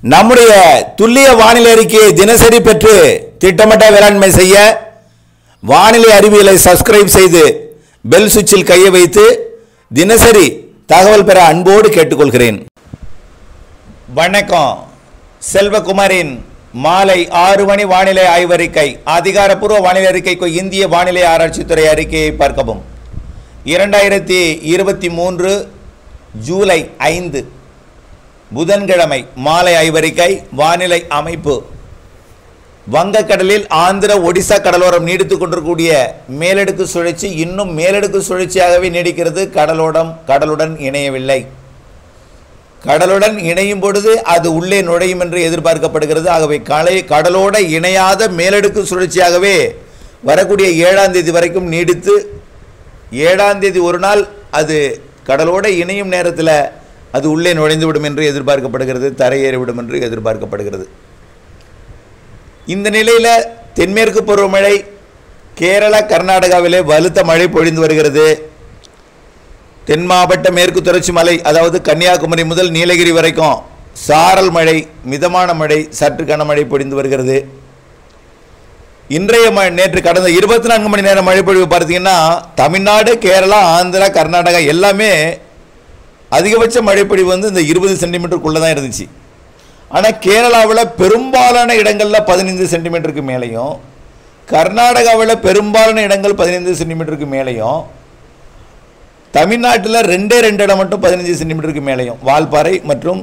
நம்முடைய துல்லிய வானிலை அறிக்கையை தினசரி பெற்று திட்டமிட்ட வேளாண்மை செய்ய வானிலை அறிவியலை சப்ஸ்கிரைப் செய்து பெல் சுவிட்சில் கையை வைத்து தினசரி தகவல் பெற அன்போடு கேட்டுக்கொள்கிறேன் வணக்கம் செல்வகுமாரின் மாலை ஆறு மணி வானிலை ஆய்வறிக்கை அதிகாரப்பூர்வ வானிலை அறிக்கைக்கு இந்திய வானிலை ஆராய்ச்சித்துறை அறிக்கையை பார்க்கவும் இரண்டாயிரத்தி இருபத்தி மூன்று ஜூலை ஐந்து புதன்கிழமை மாலை ஆய்வறிக்கை வானிலை அமைப்பு வங்கக்கடலில் ஆந்திர ஒடிசா கடலோரம் நீடித்துக் கொண்டிருக்கக்கூடிய மேலடுக்கு சுழற்சி இன்னும் மேலடுக்கு சுழற்சியாகவே நீடிக்கிறது கடலோடம் கடலுடன் இணையவில்லை கடலுடன் இணையும் பொழுது அது உள்ளே நுழையும் என்று எதிர்பார்க்கப்படுகிறது ஆகவே கலை கடலோட இணையாத மேலடுக்கு சுழற்சியாகவே வரக்கூடிய ஏழாம் தேதி வரைக்கும் நீடித்து ஏழாம் தேதி ஒரு நாள் அது கடலோட இணையும் நேரத்தில் அது உள்ளே நுழைந்துவிடும் என்று எதிர்பார்க்கப்படுகிறது தரையேறிவிடும் என்று எதிர்பார்க்கப்படுகிறது இந்த நிலையில் தென்மேற்கு பருவமழை கேரளா கர்நாடகாவிலே வலுத்த மழை பொழிந்து வருகிறது தென் மாவட்ட மேற்கு தொடர்ச்சி மலை அதாவது கன்னியாகுமரி முதல் நீலகிரி வரைக்கும் சாரல் மழை மிதமான மழை சற்று கனமழை பொழிந்து வருகிறது இன்றைய ம நேற்று கடந்த இருபத்தி நான்கு மணி நேரம் மழை பொழிவு பார்த்தீங்கன்னா தமிழ்நாடு கேரளா ஆந்திரா கர்நாடகா எல்லாமே அதிகபட்ச மழைப்பொழிவு வந்து இந்த இருபது சென்டிமீட்டருக்குள்ளே தான் இருந்துச்சு ஆனால் கேரளாவில் பெரும்பாலான இடங்களில் பதினைந்து சென்டிமீட்டருக்கு மேலேயும் கர்நாடகாவில் பெரும்பாலான இடங்கள் பதினைந்து சென்டிமீட்டருக்கு மேலேயும் தமிழ்நாட்டில் ரெண்டே ரெண்டு இடம் மட்டும் பதினஞ்சு சென்டிமீட்டருக்கு மேலேயும் வால்பாறை மற்றும்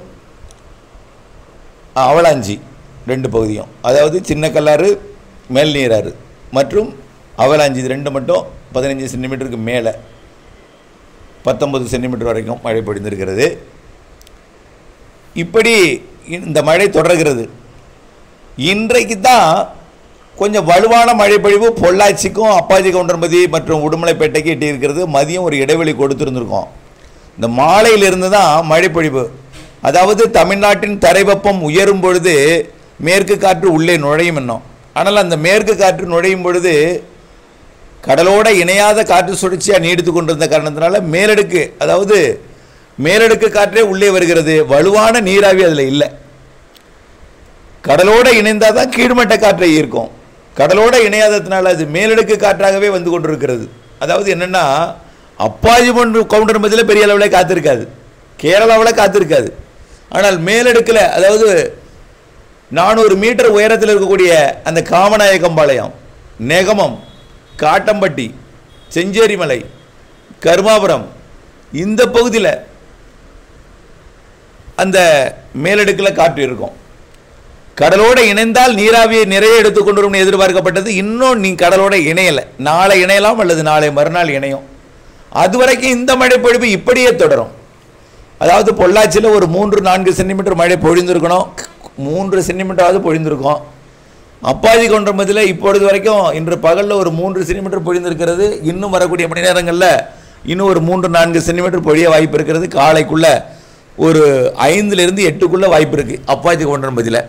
அவலாஞ்சி ரெண்டு பகுதியும் அதாவது சின்ன கல்லாறு மேல்நீராறு மற்றும் அவலாஞ்சி இது ரெண்டு மட்டும் பதினஞ்சு சென்டிமீட்டருக்கு மேலே பத்தொன்பது சென்டிமீட்டர் வரைக்கும் மழை பொழிந்திருக்கிறது இப்படி இந்த மழை தொடர்கிறது இன்றைக்கு தான் கொஞ்சம் வலுவான மழைப்பொழிவு பொள்ளாச்சிக்கும் அப்பாஜி கவுண்டர்பதி மற்றும் உடுமலைப்பேட்டைக்கு எட்டியிருக்கிறது மதியம் ஒரு இடைவெளி கொடுத்துருந்துருக்கோம் இந்த மாலையிலிருந்து தான் மழைப்பொழிவு அதாவது தமிழ்நாட்டின் தரைவெப்பம் உயரும் பொழுது மேற்கு காற்று உள்ளே நுழையும் இன்னும் ஆனால் அந்த மேற்கு காற்று நுழையும் பொழுது கடலோட இணையாத காற்று சுழற்சியாக நீடித்து கொண்டிருந்த காரணத்தினால மேலடுக்கு அதாவது மேலடுக்கு காற்றே உள்ளே வருகிறது வலுவான நீராவி அதில் இல்லை கடலோட இணைந்தால் தான் கீழ்மட்ட காற்றை ஈர்க்கும் கடலோட இணையாததுனால அது மேலடுக்கு காற்றாகவே வந்து கொண்டிருக்கிறது அதாவது என்னென்னா அப்பாஜி பொண்ணு கவுண்டர் மதியில் பெரிய அளவில் காத்திருக்காது கேரளாவில் காத்திருக்காது ஆனால் மேலடுக்கில் அதாவது நானூறு மீட்டர் உயரத்தில் இருக்கக்கூடிய அந்த காமநாயக்கம்பாளையம் நெகமம் காட்டம்பட்டி செஞ்சேரிமலை கருமாபுரம் இந்த பகுதியில் அந்த மேலடுக்கில் காற்று இருக்கும் கடலோட இணைந்தால் நீராவியை நிறைய எடுத்துக்கொண்டு வரும்னு எதிர்பார்க்கப்பட்டது இன்னும் நீ கடலோட இணையலை நாளை இணையலாம் அல்லது நாளை மறுநாள் இணையும் அது வரைக்கும் இந்த மழை பொழிவு இப்படியே தொடரும் அதாவது பொள்ளாச்சியில் ஒரு மூன்று நான்கு சென்டிமீட்டர் மழை பொழிந்திருக்கணும் மூன்று சென்டிமீட்டராவது பொழிந்திருக்கும் அப்பாஜி கொண்டமதில் இப்பொழுது வரைக்கும் இன்று பகலில் ஒரு மூன்று சென்டிமீட்டர் பொழிந்திருக்கிறது இன்னும் வரக்கூடிய மணி நேரங்களில் இன்னும் ஒரு மூன்று நான்கு சென்டிமீட்டர் பொழிய வாய்ப்பு இருக்கிறது காலைக்குள்ளே ஒரு ஐந்துலேருந்து எட்டுக்குள்ளே வாய்ப்பு இருக்குது அப்பாஜி கொண்டமதியில்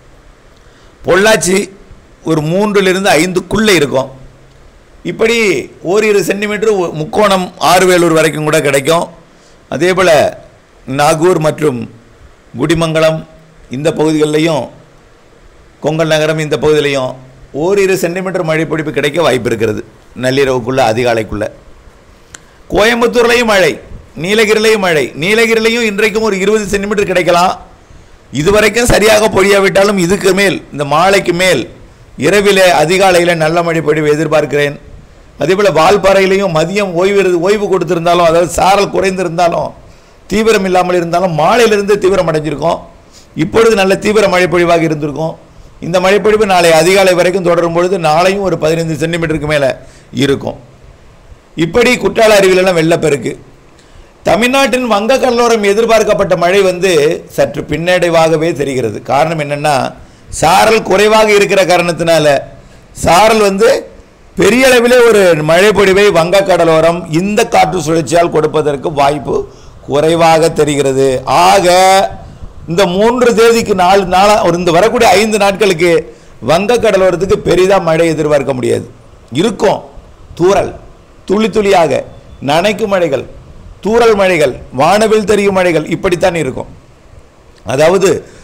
பொள்ளாச்சி ஒரு மூன்றிலிருந்து ஐந்துக்குள்ளே இருக்கும் இப்படி ஓரிரு சென்டிமீட்டர் முக்கோணம் ஆறுவேலூர் வரைக்கும் கூட கிடைக்கும் அதே போல் நாகூர் மற்றும் குடிமங்கலம் இந்த பகுதிகளிலையும் கொங்கல் நகரம் இந்த பகுதியிலையும் ஓரிரு சென்டிமீட்டர் மழை பொழிப்பு கிடைக்க வாய்ப்பு இருக்கிறது நள்ளிரவுக்குள்ளே அதிகாலைக்குள்ளே கோயம்புத்தூர்லேயும் மழை நீலகிரிலையும் மழை நீலகிரிலையும் இன்றைக்கும் ஒரு இருபது சென்டிமீட்டர் கிடைக்கலாம் இதுவரைக்கும் சரியாக பொழியாவிட்டாலும் இதுக்கு மேல் இந்த மாலைக்கு மேல் இரவிலே அதிகாலையில் நல்ல மழை பொழிவு எதிர்பார்க்கிறேன் அதேபோல் வால்பாறையிலையும் மதியம் ஓய்வு ஓய்வு கொடுத்திருந்தாலும் அதாவது சாரல் குறைந்திருந்தாலும் தீவிரம் இல்லாமல் இருந்தாலும் மாலையிலிருந்து தீவிரம் அடைஞ்சிருக்கும் இப்பொழுது நல்ல தீவிர மழை பொழிவாக இருந்திருக்கும் இந்த மழைப்பொழிவு நாளை அதிகாலை வரைக்கும் தொடரும் பொழுது நாளையும் ஒரு பதினைந்து சென்டிமீட்டருக்கு மேலே இருக்கும் இப்படி குற்றால அருவிலெல்லாம் வெள்ளப்பெருக்கு தமிழ்நாட்டின் வங்க கடலோரம் எதிர்பார்க்கப்பட்ட மழை வந்து சற்று பின்னடைவாகவே தெரிகிறது காரணம் என்னென்னா சாரல் குறைவாக இருக்கிற காரணத்தினால சாரல் வந்து பெரிய அளவிலே ஒரு மழை பொழிவை வங்க கடலோரம் இந்த காற்று சுழற்சியால் கொடுப்பதற்கு வாய்ப்பு குறைவாக தெரிகிறது ஆக இந்த மூன்று தேதிக்கு நாலு நாளா ஒரு இந்த வரக்கூடிய ஐந்து நாட்களுக்கு வங்க கடலோரத்துக்கு பெரிதாக மழை எதிர்பார்க்க முடியாது இருக்கும் தூறல் துளி துளியாக நனைக்கும் மழைகள் தூறல் மழைகள் வானவில் தெரியும் மழைகள் இப்படித்தான் இருக்கும் அதாவது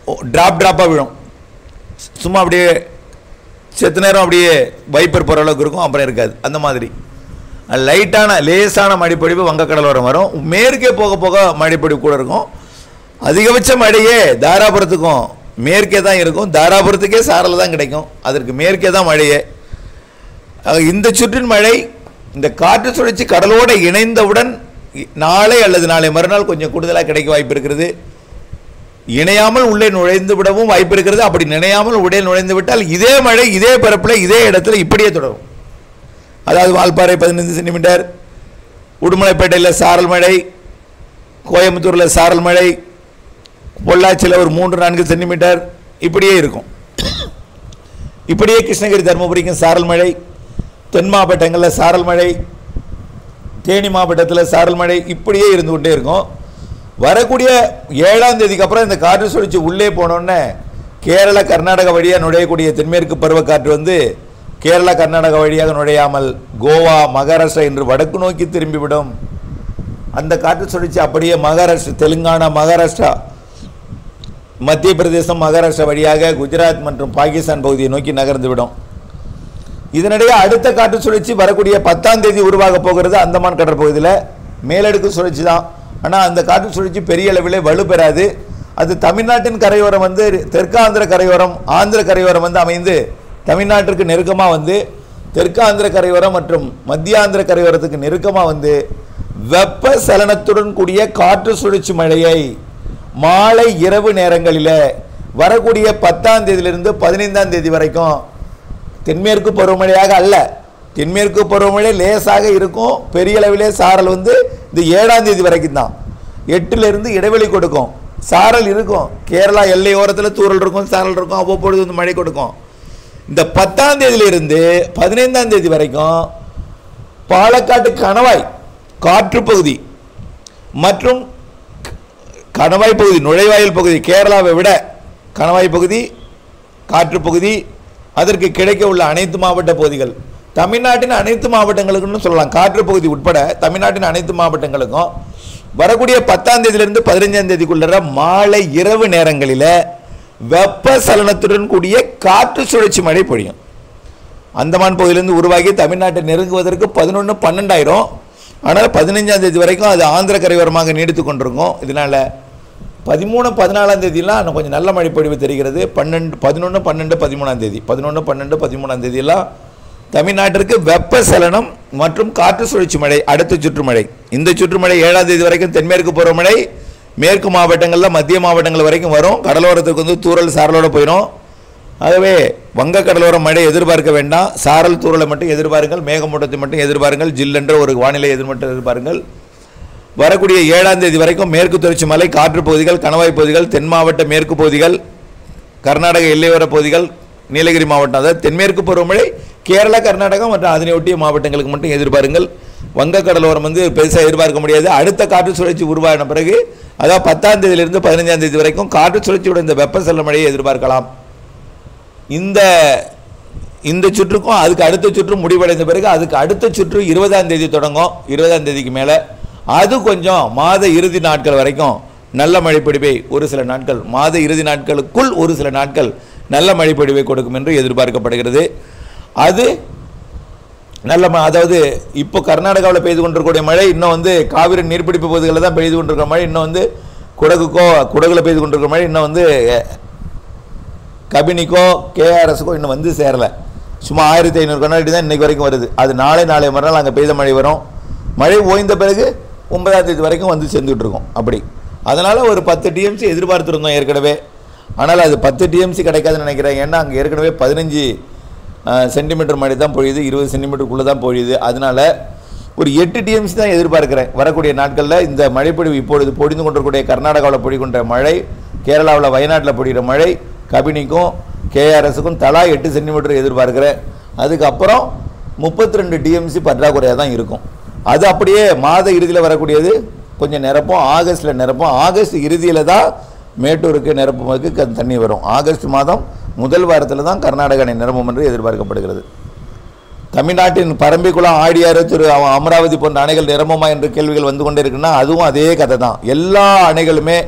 ட்ராப் ட்ராப்பாக விழும் சும்மா அப்படியே செத்த நேரம் அப்படியே வைப்பர் போகிற அளவுக்கு இருக்கும் அப்புறம் இருக்காது அந்த மாதிரி லைட்டான லேசான மழைப்பொழிவு வங்கக்கடலோரம் வரும் மேற்கே போக போக மழைப்பொழிவு கூட இருக்கும் அதிகபட்ச மழையே தாராபுரத்துக்கும் மேற்கே தான் இருக்கும் தாராபுரத்துக்கே சாரல் தான் கிடைக்கும் அதற்கு மேற்கே தான் மழையே ஆக இந்த சுற்றின் மழை இந்த காற்று சுழற்சி கடலோடு இணைந்தவுடன் இ- நாளை அல்லது நாளை மறுநாள் கொஞ்சம் கூடுதலாக கிடைக்க வாய்ப்பு இருக்கிறது இணையாமல் உள்ளே நுழைந்து விடவும் வாய்ப்பு இருக்கிறது அப்படி நினையாமல் உள்ளே நுழைந்து விட்டால் இதே மழை இதே பரப்பில் இதே இடத்துல இப்படியே தொடரும் அதாவது வால்பாறை பதினைந்து சென்டிமீட்டர் உடுமலைப்பேட்டையில் சாரல் மழை கோயம்புத்தூரில் சாரல் மழை பொள்ளாச்சியில் ஒரு மூன்று நான்கு சென்டிமீட்டர் இப்படியே இருக்கும் இப்படியே கிருஷ்ணகிரி தருமபுரிக்கும் சாரல் மழை தென் மாவட்டங்களில் சாரல் மழை தேனி மாவட்டத்தில் சாரல் மழை இப்படியே இருந்து கொண்டே இருக்கும் வரக்கூடிய ஏழாம் தேதிக்கு அப்புறம் இந்த காற்று சுழற்சி உள்ளே போனோடனே கேரளா கர்நாடகா வழியாக நுழையக்கூடிய தென்மேற்கு பருவக்காற்று வந்து கேரளா கர்நாடகா வழியாக நுழையாமல் கோவா மகாராஷ்டிரா என்று வடக்கு நோக்கி திரும்பிவிடும் அந்த காற்று சுழற்சி அப்படியே மகாராஷ்டிரா தெலுங்கானா மகாராஷ்டிரா மத்திய பிரதேசம் மகாராஷ்டிரா வழியாக குஜராத் மற்றும் பாகிஸ்தான் பகுதியை நோக்கி நகர்ந்து விடும் இதனிடையே அடுத்த காற்று சுழற்சி வரக்கூடிய பத்தாம் தேதி உருவாக போகிறது அந்தமான் கடற்பகுதியில் மேலடுக்கு சுழற்சி தான் ஆனால் அந்த காற்று சுழற்சி பெரிய அளவில் வலுப்பெறாது அது தமிழ்நாட்டின் கரையோரம் வந்து தெற்காந்திர கரையோரம் ஆந்திர கரையோரம் வந்து அமைந்து தமிழ்நாட்டிற்கு நெருக்கமாக வந்து தெற்காந்திர கரையோரம் மற்றும் மத்தியாந்திர கரையோரத்துக்கு நெருக்கமாக வந்து வெப்ப சலனத்துடன் கூடிய காற்று சுழற்சி மழையை மாலை இரவு நேரங்களில் வரக்கூடிய பத்தாம் தேதியிலிருந்து பதினைந்தாம் தேதி வரைக்கும் தென்மேற்கு பருவமழையாக அல்ல தென்மேற்கு பருவமழை லேசாக இருக்கும் பெரிய அளவிலே சாரல் வந்து இந்த ஏழாம் தேதி வரைக்கும் தான் எட்டுலேருந்து இடைவெளி கொடுக்கும் சாரல் இருக்கும் கேரளா எல்லையோரத்தில் தூறல் இருக்கும் சாரல் இருக்கும் அவ்வப்பொழுது வந்து மழை கொடுக்கும் இந்த பத்தாம் தேதியிலிருந்து பதினைந்தாம் தேதி வரைக்கும் பாலக்காட்டு கணவாய் காற்று பகுதி மற்றும் கணவாய் பகுதி நுழைவாயில் பகுதி கேரளாவை விட கணவாய் பகுதி காற்று பகுதி அதற்கு கிடைக்க உள்ள அனைத்து மாவட்ட பகுதிகள் தமிழ்நாட்டின் அனைத்து மாவட்டங்களுக்குன்னு சொல்லலாம் காற்று பகுதி உட்பட தமிழ்நாட்டின் அனைத்து மாவட்டங்களுக்கும் வரக்கூடிய பத்தாம் தேதியிலிருந்து பதினைஞ்சாம் தேதிக்குள்ள மாலை இரவு நேரங்களில் வெப்ப சலனத்துடன் கூடிய காற்று சுழற்சி மழை பொழியும் அந்தமான் பகுதியிலிருந்து உருவாகி தமிழ்நாட்டை நெருங்குவதற்கு பதினொன்று பன்னெண்டாயிரம் ஆனால் பதினைஞ்சாம் தேதி வரைக்கும் அது ஆந்திர கரையோரமாக நீடித்து கொண்டிருக்கும் இதனால் பதிமூணு பதினாலாம் தேதியெல்லாம் இன்னும் கொஞ்சம் நல்ல மழை பொழிவு தெரிகிறது பன்னெண்டு பதினொன்று பன்னெண்டு பதிமூணாம் தேதி பதினொன்று பன்னெண்டு பதிமூணாம் தேதியெல்லாம் தமிழ்நாட்டிற்கு வெப்ப சலனம் மற்றும் காற்று சுழற்சி மழை அடுத்த சுற்றுமழை இந்த சுற்றுமழை ஏழாம் தேதி வரைக்கும் தென்மேற்கு பருவமழை மேற்கு மாவட்டங்களில் மத்திய மாவட்டங்கள் வரைக்கும் வரும் கடலோரத்துக்கு வந்து தூறல் சாரலோட போயிடும் ஆகவே வங்க கடலோர மழை எதிர்பார்க்க வேண்டாம் சாரல் தூறலை மட்டும் எதிர்பாருங்கள் மேகமூட்டத்தை மட்டும் எதிர்பாருங்கள் ஜில்லென்ற ஒரு வானிலை எதிர் மட்டும் எதிர்பாருங்கள் வரக்கூடிய ஏழாம் தேதி வரைக்கும் மேற்கு தொடர்ச்சி மலை காற்று பகுதிகள் கணவாய் பகுதிகள் தென் மாவட்ட மேற்கு பகுதிகள் கர்நாடக எல்லையோர பகுதிகள் நீலகிரி மாவட்டம் அதாவது தென்மேற்கு பருவமழை கேரளா கர்நாடகா மற்றும் அதனை ஒட்டிய மாவட்டங்களுக்கு மட்டும் எதிர்பாருங்கள் வங்க கடலோரம் வந்து பெருசாக எதிர்பார்க்க முடியாது அடுத்த காற்று சுழற்சி உருவாகின பிறகு அதாவது பத்தாம் தேதியிலிருந்து பதினைஞ்சாம் தேதி வரைக்கும் காற்று சுழற்சியோட இந்த வெப்பசலன மழையை எதிர்பார்க்கலாம் இந்த இந்த சுற்றுக்கும் அதுக்கு அடுத்த சுற்று முடிவடைந்த பிறகு அதுக்கு அடுத்த சுற்று இருபதாம் தேதி தொடங்கும் இருபதாம் தேதிக்கு மேலே அது கொஞ்சம் மாத இறுதி நாட்கள் வரைக்கும் நல்ல மழைப்பொழிவை ஒரு சில நாட்கள் மாத இறுதி நாட்களுக்குள் ஒரு சில நாட்கள் நல்ல மழைப்பொழிவை கொடுக்கும் என்று எதிர்பார்க்கப்படுகிறது அது நல்ல ம அதாவது இப்போ கர்நாடகாவில் பெய்து கொண்டிருக்கக்கூடிய மழை இன்னும் வந்து காவிரி நீர்பிடிப்பு பகுதிகளில் தான் பெய்து கொண்டிருக்கிற மழை இன்னும் வந்து குடகுக்கோ குடகுல பெய்து கொண்டிருக்கிற மழை இன்னும் வந்து கபினிக்கோ கேஆர்எஸ்க்கோ இன்னும் வந்து சேரலை சும்மா ஆயிரத்தி ஐநூறு கண்ணாடி தான் இன்னைக்கு வரைக்கும் வருது அது நாளை நாளை மறுநாள் அங்கே பெய்த மழை வரும் மழை ஓய்ந்த பிறகு ஒன்பதாம் தேதி வரைக்கும் வந்து சேர்ந்துட்டு இருக்கும் அப்படி அதனால் ஒரு பத்து டிஎம்சி எதிர்பார்த்துருந்தோம் ஏற்கனவே ஆனால் அது பத்து டிஎம்சி கிடைக்காதுன்னு நினைக்கிறேன் ஏன்னா அங்கே ஏற்கனவே பதினஞ்சு சென்டிமீட்டர் மழை தான் பொழியுது இருபது சென்டிமீட்டருக்குள்ளே தான் பொழியுது அதனால ஒரு எட்டு டிஎம்சி தான் எதிர்பார்க்கிறேன் வரக்கூடிய நாட்களில் இந்த மழைப்பொழிவு இப்பொழுது பொழிந்து கொண்டிருக்கக்கூடிய கர்நாடகாவில் பொழிகின்ற மழை கேரளாவில் வயநாட்டில் பொழிகிற மழை கபினிக்கும் கேஆர்எஸுக்கும் தலா எட்டு சென்டிமீட்டர் எதிர்பார்க்கிறேன் அதுக்கப்புறம் முப்பத்தி ரெண்டு டிஎம்சி பற்றாக்குறையாக தான் இருக்கும் அது அப்படியே மாத இறுதியில் வரக்கூடியது கொஞ்சம் நிரப்பும் ஆகஸ்ட்டில் நிரப்பும் ஆகஸ்ட் இறுதியில் தான் மேட்டூருக்கு நிரப்புவதற்கு க- தண்ணி வரும் ஆகஸ்ட் மாதம் முதல் வாரத்தில் தான் கர்நாடக அணை நிரம்பும் என்று எதிர்பார்க்கப்படுகிறது தமிழ்நாட்டின் பரம்பிக்குளம் ஆடியாறு திரு அ- அமராவதி போன்ற அணைகள் நிரம்புமா என்று கேள்விகள் வந்து கொண்டே இருக்குன்னா அதுவும் அதே கதை தான் எல்லா அணைகளுமே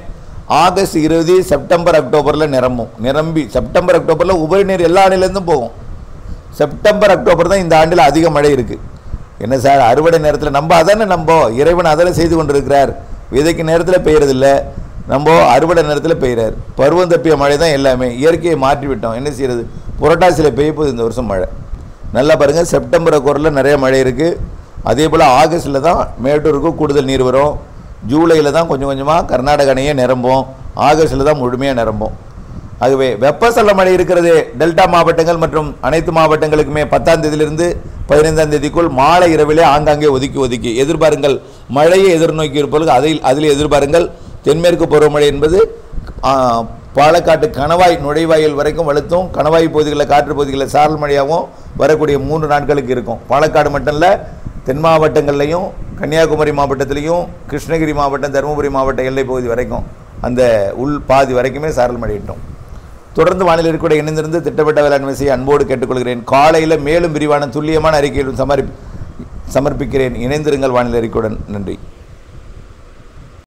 ஆகஸ்ட் இருபது செப்டம்பர் அக்டோபரில் நிரம்பும் நிரம்பி செப்டம்பர் அக்டோபரில் உபரி நீர் எல்லா அணையிலேருந்தும் போகும் செப்டம்பர் அக்டோபர் தான் இந்த ஆண்டில் அதிக மழை இருக்குது என்ன சார் அறுவடை நேரத்தில் நம்ம அதானே நம்ப இறைவன் அதானே செய்து கொண்டிருக்கிறார் விதைக்கு நேரத்தில் பெய்யறதில்ல நம்ம அறுவடை நேரத்தில் பெய்கிறார் பருவம் தப்பிய மழை தான் எல்லாமே இயற்கையை மாற்றி விட்டோம் என்ன செய்யறது புரட்டாசியில் பெய்ய போகுது இந்த வருஷம் மழை நல்லா பாருங்கள் செப்டம்பர் அக்டோபரில் நிறைய மழை இருக்குது அதே போல் ஆகஸ்ட்டில் தான் மேட்டூருக்கு கூடுதல் நீர் வரும் ஜூலையில் தான் கொஞ்சம் கொஞ்சமாக கர்நாடக அணையே நிரம்பும் ஆகஸ்ட்டில் தான் முழுமையாக நிரம்பும் ஆகவே வெப்பசல மழை இருக்கிறது டெல்டா மாவட்டங்கள் மற்றும் அனைத்து மாவட்டங்களுக்குமே பத்தாம் தேதியிலிருந்து பதினைந்தாம் தேதிக்குள் மாலை இரவிலே ஆங்காங்கே ஒதுக்கி ஒதுக்கி எதிர்பாருங்கள் மழையை எதிர்நோக்கி இருப்பவர்கள் அதில் அதில் எதிர்பாருங்கள் தென்மேற்கு பருவமழை என்பது ஆ, பாலக்காட்டு கணவாய் நுழைவாயில் வரைக்கும் வலுத்தும் கணவாய் பகுதிகளில் காற்று பகுதிகளில் சாரல் மழையாகவும் வரக்கூடிய மூன்று நாட்களுக்கு இருக்கும் பாலக்காடு மட்டும் இல்லை தென் மாவட்டங்கள்லையும் கன்னியாகுமரி மாவட்டத்திலையும் கிருஷ்ணகிரி மாவட்டம் தருமபுரி மாவட்ட எல்லை பகுதி வரைக்கும் அந்த உள் பாதி வரைக்குமே சாரல் மழையிட்டோம் தொடர்ந்து வானிலை கூட இணைந்திருந்து திட்டமிட்ட வேளாண்மை செய்ய அன்போடு கேட்டுக்கொள்கிறேன் காலையில் மேலும் விரிவான துல்லியமான அறிக்கைகளும் சமர்ப்பி சமர்ப்பிக்கிறேன் இணைந்திருங்கள் வானிலை அறிக்கையுடன் நன்றி